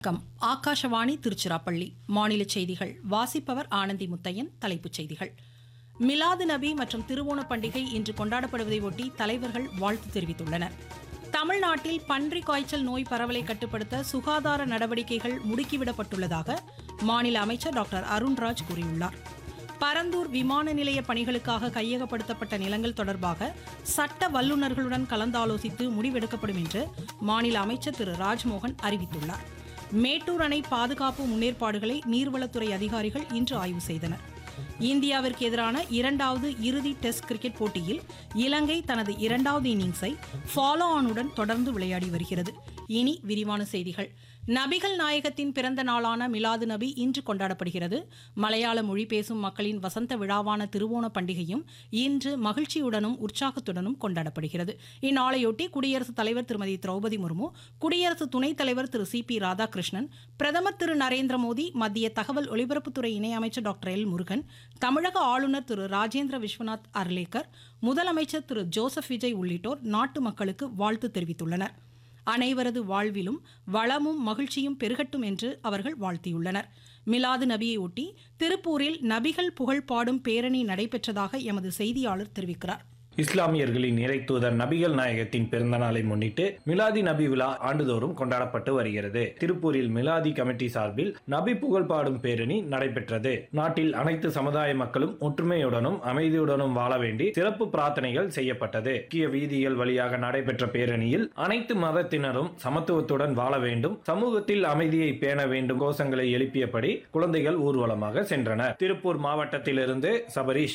வணக்கம் ஆகாஷவாணி திருச்சிராப்பள்ளி மாநில செய்திகள் வாசிப்பவர் ஆனந்தி முத்தையன் தலைப்புச் செய்திகள் மிலாது நபி மற்றும் திருவோண பண்டிகை இன்று கொண்டாடப்படுவதை ஒட்டி தலைவர்கள் வாழ்த்து தெரிவித்துள்ளனர் தமிழ்நாட்டில் பன்றி காய்ச்சல் நோய் பரவலை கட்டுப்படுத்த சுகாதார நடவடிக்கைகள் முடுக்கிவிடப்பட்டுள்ளதாக மாநில அமைச்சர் டாக்டர் அருண்ராஜ் கூறியுள்ளார் பரந்தூர் விமான நிலைய பணிகளுக்காக கையகப்படுத்தப்பட்ட நிலங்கள் தொடர்பாக சட்ட வல்லுநர்களுடன் கலந்தாலோசித்து முடிவெடுக்கப்படும் என்று மாநில அமைச்சர் திரு ராஜ்மோகன் அறிவித்துள்ளார் மேட்டூர் அணை பாதுகாப்பு முன்னேற்பாடுகளை நீர்வளத்துறை அதிகாரிகள் இன்று ஆய்வு செய்தனர் இந்தியாவிற்கு எதிரான இரண்டாவது இறுதி டெஸ்ட் கிரிக்கெட் போட்டியில் இலங்கை தனது இரண்டாவது இன்னிங்ஸை ஃபாலோ ஆனுடன் தொடர்ந்து விளையாடி வருகிறது இனி விரிவான செய்திகள் நபிகள் நாயகத்தின் பிறந்த நாளான மிலாது நபி இன்று கொண்டாடப்படுகிறது மலையாள மொழி பேசும் மக்களின் வசந்த விழாவான திருவோண பண்டிகையும் இன்று மகிழ்ச்சியுடனும் உற்சாகத்துடனும் கொண்டாடப்படுகிறது இந்நாளையொட்டி குடியரசுத் தலைவர் திருமதி திரௌபதி முர்மு குடியரசு துணைத் தலைவர் திரு சி பி ராதாகிருஷ்ணன் பிரதமர் திரு நரேந்திர மோடி மத்திய தகவல் ஒலிபரப்புத்துறை இணையமைச்சர் டாக்டர் எல் முருகன் தமிழக ஆளுநர் திரு ராஜேந்திர விஸ்வநாத் அர்லேக்கர் முதலமைச்சர் திரு ஜோசப் விஜய் உள்ளிட்டோர் நாட்டு மக்களுக்கு வாழ்த்து தெரிவித்துள்ளனர் அனைவரது வாழ்விலும் வளமும் மகிழ்ச்சியும் பெருகட்டும் என்று அவர்கள் வாழ்த்தியுள்ளனர் மிலாது நபியை ஒட்டி திருப்பூரில் நபிகள் புகழ் பாடும் பேரணி நடைபெற்றதாக எமது செய்தியாளர் தெரிவிக்கிறார் இஸ்லாமியர்களின் இறை தூதர் நபிகள் நாயகத்தின் பிறந்த நாளை முன்னிட்டு மிலாதி நபி விழா ஆண்டுதோறும் கொண்டாடப்பட்டு வருகிறது திருப்பூரில் மிலாதி கமிட்டி சார்பில் நபி புகழ் பாடும் பேரணி நடைபெற்றது நாட்டில் அனைத்து சமுதாய மக்களும் ஒற்றுமையுடனும் அமைதியுடனும் வாழ வேண்டி சிறப்பு பிரார்த்தனைகள் செய்யப்பட்டது முக்கிய வீதிகள் வழியாக நடைபெற்ற பேரணியில் அனைத்து மதத்தினரும் சமத்துவத்துடன் வாழ வேண்டும் சமூகத்தில் அமைதியை பேண வேண்டும் கோஷங்களை எழுப்பியபடி குழந்தைகள் ஊர்வலமாக சென்றனர் திருப்பூர் மாவட்டத்திலிருந்து சபரீஷ்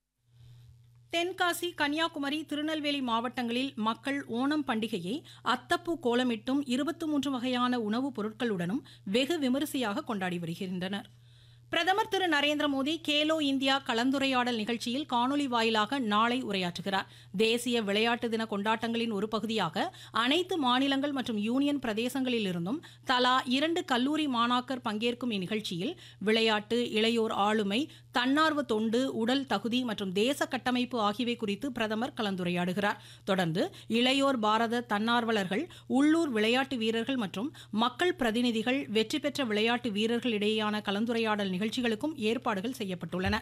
தென்காசி கன்னியாகுமரி திருநெல்வேலி மாவட்டங்களில் மக்கள் ஓணம் பண்டிகையை அத்தப்பூ கோலமிட்டும் இருபத்தி மூன்று வகையான உணவுப் பொருட்களுடனும் வெகு விமரிசையாக கொண்டாடி வருகின்றனர் பிரதமர் திரு நரேந்திர மோடி கேலோ இந்தியா கலந்துரையாடல் நிகழ்ச்சியில் காணொலி வாயிலாக நாளை உரையாற்றுகிறார் தேசிய விளையாட்டு தின கொண்டாட்டங்களின் ஒரு பகுதியாக அனைத்து மாநிலங்கள் மற்றும் யூனியன் பிரதேசங்களில் இருந்தும் தலா இரண்டு கல்லூரி மாணாக்கர் பங்கேற்கும் இந்நிகழ்ச்சியில் விளையாட்டு இளையோர் ஆளுமை தன்னார்வ தொண்டு உடல் தகுதி மற்றும் தேச கட்டமைப்பு ஆகியவை குறித்து பிரதமர் கலந்துரையாடுகிறார் தொடர்ந்து இளையோர் பாரத தன்னார்வலர்கள் உள்ளூர் விளையாட்டு வீரர்கள் மற்றும் மக்கள் பிரதிநிதிகள் வெற்றி பெற்ற விளையாட்டு வீரர்களிடையேயான கலந்துரையாடல் நிகழ்ச்சிகளுக்கும் ஏற்பாடுகள் செய்யப்பட்டுள்ளன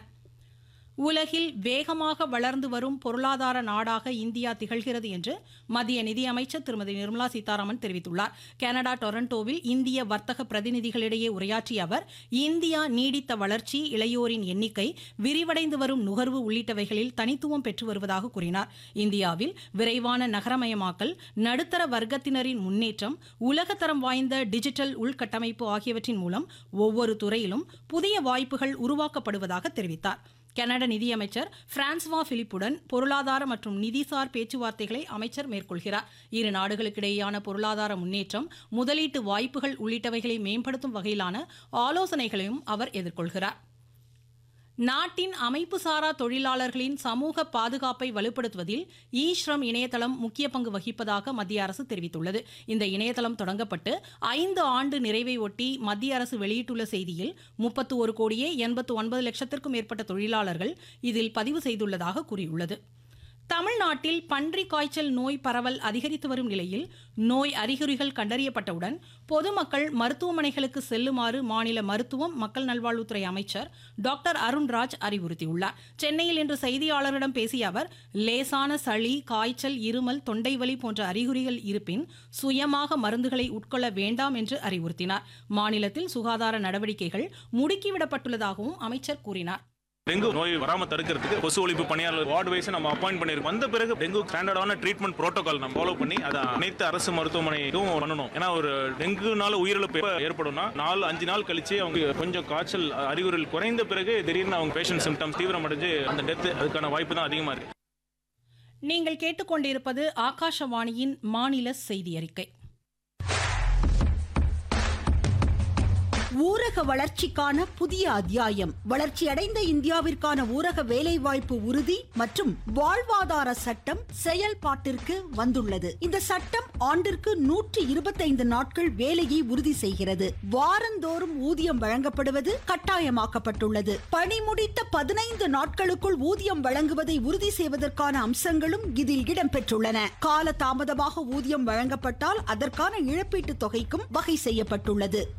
உலகில் வேகமாக வளர்ந்து வரும் பொருளாதார நாடாக இந்தியா திகழ்கிறது என்று மத்திய நிதியமைச்சர் திருமதி நிர்மலா சீதாராமன் தெரிவித்துள்ளார் கனடா டொரண்டோவில் இந்திய வர்த்தக பிரதிநிதிகளிடையே உரையாற்றிய அவர் இந்தியா நீடித்த வளர்ச்சி இளையோரின் எண்ணிக்கை விரிவடைந்து வரும் நுகர்வு உள்ளிட்டவைகளில் தனித்துவம் பெற்று வருவதாக கூறினார் இந்தியாவில் விரைவான நகரமயமாக்கல் நடுத்தர வர்க்கத்தினரின் முன்னேற்றம் உலகத்தரம் வாய்ந்த டிஜிட்டல் உள்கட்டமைப்பு ஆகியவற்றின் மூலம் ஒவ்வொரு துறையிலும் புதிய வாய்ப்புகள் உருவாக்கப்படுவதாக தெரிவித்தார் கனடா நிதியமைச்சர் பிரான்ஸ்வா பிலிப்புடன் பொருளாதார மற்றும் நிதிசார் பேச்சுவார்த்தைகளை அமைச்சர் மேற்கொள்கிறார் இரு நாடுகளுக்கிடையேயான பொருளாதார முன்னேற்றம் முதலீட்டு வாய்ப்புகள் உள்ளிட்டவைகளை மேம்படுத்தும் வகையிலான ஆலோசனைகளையும் அவர் எதிர்கொள்கிறார் நாட்டின் அமைப்பு சாரா தொழிலாளர்களின் சமூக பாதுகாப்பை வலுப்படுத்துவதில் இ ஸ்ரம் இணையதளம் முக்கிய பங்கு வகிப்பதாக மத்திய அரசு தெரிவித்துள்ளது இந்த இணையதளம் தொடங்கப்பட்டு ஐந்து ஆண்டு நிறைவை ஒட்டி மத்திய அரசு வெளியிட்டுள்ள செய்தியில் முப்பத்து ஒரு கோடியே எண்பத்து ஒன்பது லட்சத்திற்கும் மேற்பட்ட தொழிலாளர்கள் இதில் பதிவு செய்துள்ளதாக கூறியுள்ளது தமிழ்நாட்டில் பன்றி காய்ச்சல் நோய் பரவல் அதிகரித்து வரும் நிலையில் நோய் அறிகுறிகள் கண்டறியப்பட்டவுடன் பொதுமக்கள் மருத்துவமனைகளுக்கு செல்லுமாறு மாநில மருத்துவம் மக்கள் நல்வாழ்வுத்துறை அமைச்சர் டாக்டர் அருண்ராஜ் அறிவுறுத்தியுள்ளார் சென்னையில் இன்று செய்தியாளரிடம் பேசிய அவர் லேசான சளி காய்ச்சல் இருமல் தொண்டைவலி போன்ற அறிகுறிகள் இருப்பின் சுயமாக மருந்துகளை உட்கொள்ள வேண்டாம் என்று அறிவுறுத்தினார் மாநிலத்தில் சுகாதார நடவடிக்கைகள் முடுக்கிவிடப்பட்டுள்ளதாகவும் அமைச்சர் கூறினார் டெங்கு நோய் வராம தடுக்கிறதுக்கு கொசு ஒழிப்பு பணியாளர் வார்டு வைஸ் நம்ம அப்பாயிண்ட் பண்ணிருக்கோம் வந்த பிறகு டெங்கு ஸ்டாண்டர்டான ட்ரீட்மெண்ட் புரோட்டோகால் நம்ம ஃபாலோ பண்ணி அதை அனைத்து அரசு மருத்துவமனைக்கும் பண்ணணும் ஏன்னா ஒரு டெங்குனால உயிரிழப்பு எப்ப ஏற்படும்னா நாலு அஞ்சு நாள் கழிச்சு அவங்க கொஞ்சம் காய்ச்சல் அறிகுறிகள் குறைந்த பிறகு திடீர்னு அவங்க பேஷண்ட் சிம்டம்ஸ் தீவிரமடைஞ்சு அந்த டெத் அதுக்கான வாய்ப்பு தான் அதிகமா இருக்கு நீங்கள் கேட்டுக்கொண்டிருப்பது ஆகாஷவாணியின் மாநில செய்தி அறிக்கை ஊரக வளர்ச்சிக்கான புதிய அத்தியாயம் வளர்ச்சியடைந்த இந்தியாவிற்கான ஊரக வேலைவாய்ப்பு உறுதி மற்றும் வாழ்வாதார சட்டம் செயல்பாட்டிற்கு வந்துள்ளது இந்த சட்டம் ஆண்டிற்கு நூற்றி இருபத்தைந்து நாட்கள் வேலையை உறுதி செய்கிறது வாரந்தோறும் ஊதியம் வழங்கப்படுவது கட்டாயமாக்கப்பட்டுள்ளது பணி முடித்த பதினைந்து நாட்களுக்குள் ஊதியம் வழங்குவதை உறுதி செய்வதற்கான அம்சங்களும் இதில் இடம்பெற்றுள்ளன கால தாமதமாக ஊதியம் வழங்கப்பட்டால் அதற்கான இழப்பீட்டு தொகைக்கும் வகை செய்யப்பட்டுள்ளது